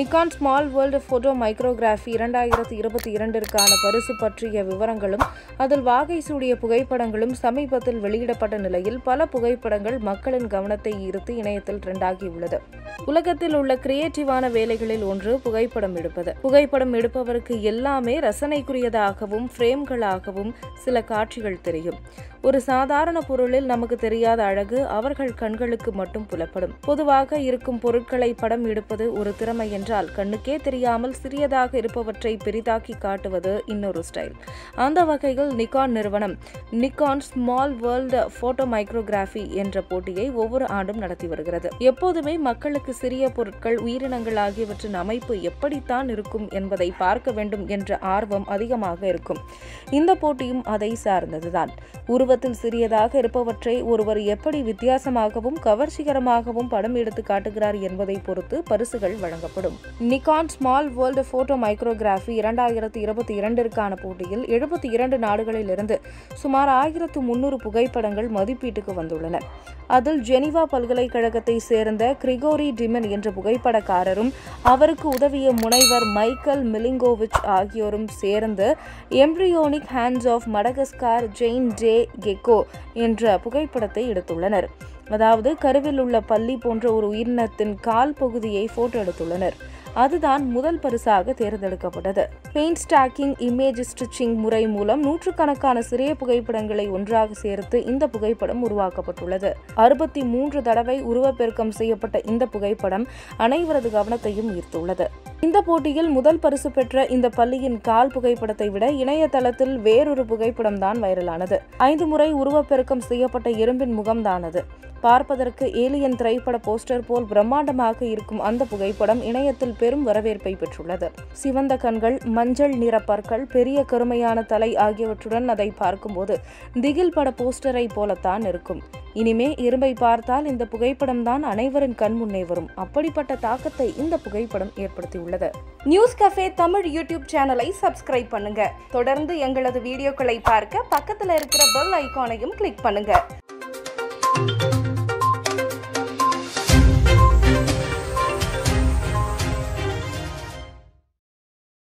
Nikon Small World photomicrography இரண்டாயிரத்தி இருபத்தி இரண்டிற்கான பரிசு பற்றிய விவரங்களும் அதில் வாகை சூடிய புகைப்படங்களும் சமீபத்தில் வெளியிடப்பட்ட நிலையில் பல புகைப்படங்கள் மக்களின் கவனத்தை ஈர்த்து இணையத்தில் ட்ரெண்டாகியுள்ளது உலகத்தில் உள்ள கிரியேட்டிவான வேலைகளில் ஒன்று புகைப்படம் எடுப்பது புகைப்படம் எடுப்பவருக்கு எல்லாமே ரசனைக்குரியதாகவும் ஃப்ரேம்களாகவும் சில காட்சிகள் தெரியும் ஒரு சாதாரண பொருளில் நமக்கு தெரியாத அழகு அவர்கள் கண்களுக்கு மட்டும் புலப்படும் பொதுவாக இருக்கும் பொருட்களை படம் எடுப்பது ஒரு திறமை என்றால் கண்ணுக்கே தெரியாமல் சிறியதாக இருப்பவற்றை பெரிதாக்கி காட்டுவது இன்னொரு ஸ்டைல் அந்த வகையில் நிக்கான் நிறுவனம் Nikon Small World photomicrography என்ற போட்டியை ஒவ்வொரு ஆண்டும் நடத்தி வருகிறது எப்போதுமே மக்களுக்கு சிறிய பொருட்கள் உயிரினங்கள் ஆகியவற்றின் அமைப்பு எப்படித்தான் இருக்கும் என்பதை பார்க்க வேண்டும் என்ற ஆர்வம் அதிகமாக இருக்கும் இந்த போட்டியும் அதை சார்ந்ததுதான் உருவத்தில் சிறியதாக இருப்பவற்றை ஒருவர் எப்படி வித்தியாசமாகவும் கவர்ச்சிகரமாகவும் படம் எடுத்து காட்டுகிறார் என்பதை பொறுத்து பரிசுகள் வழங்கப்படும் Nikon Small World photomicrography இரண்டாயிரத்தி இருபத்தி இரண்டிற்கான போட்டியில் எழுபத்தி இரண்டு நாடுகளிலிருந்து சுமார் ஆயிரத்து முன்னூறு புகைப்படங்கள் மதிப்பீட்டுக்கு வந்துள்ளன அதில் ஜெனிவா பல்கலைக்கழகத்தை சேர்ந்த கிரிகோரி டிமன் என்ற புகைப்படக்காரரும் அவருக்கு உதவிய முனைவர் மைக்கேல் மிலிங்கோவிச் ஆகியோரும் சேர்ந்து embryonic hands of Madagascar giant day gecko என்ற புகைப்படத்தை எடுத்துள்ளனர் அதாவது கருவில் உள்ள பள்ளி போன்ற ஒரு உயிரினத்தின் கால் பகுதியை போட்டோ எடுத்துள்ளனர் அதுதான் முதல் பரிசாக தேர்ந்தெடுக்கப்பட்டது பெயிண்ட் ஸ்டாக்கிங் இமேஜ் ஸ்டிச்சிங் முறை மூலம் நூற்றுக்கணக்கான சிறிய புகைப்படங்களை ஒன்றாக சேர்த்து இந்த புகைப்படம் உருவாக்கப்பட்டுள்ளது அறுபத்தி மூன்று தடவை உருவப்பெருக்கம் செய்யப்பட்ட இந்த புகைப்படம் அனைவரது கவனத்தையும் ஈர்த்துள்ளது இந்த போட்டியில் முதல் பரிசு பெற்ற இந்த பள்ளியின் கால் புகைப்படத்தை விட இணையதளத்தில் வேறொரு புகைப்படம் தான் வைரலானது ஐந்து முறை உருவப்பெருக்கம் செய்யப்பட்ட எறும்பின் முகம்தானது பார்ப்பதற்கு ஏலியன் திரைப்பட போஸ்டர் போல் பிரம்மாண்டமாக இருக்கும் அந்த புகைப்படம் இணையத்தில் பெரும் வரவேற்பை பெற்றுள்ளது சிவந்த கண்கள் மஞ்சள் நிற பற்கள் பெரிய கருமையான தலை ஆகியவற்றுடன் அதை பார்க்கும்போது திகில் பட போஸ்டரை போலத்தான் இருக்கும் இனிமே எறும்பை பார்த்தால் இந்த புகைப்படம் தான் அனைவரின் கண் முன்னே வரும் அப்படிப்பட்ட தாக்கத்தை இந்த புகைப்படம் ஏற்படுத்தியுள்ளது நியூஸ் கஃபே தமிழ் யூடியூப் சேனலை சப்ஸ்கிரைப் பண்ணுங்க தொடர்ந்து எங்களது வீடியோக்களை பார்க்க பக்கத்துல இருக்கிற பெல் ஐகானையும் கிளிக் பண்ணுங்க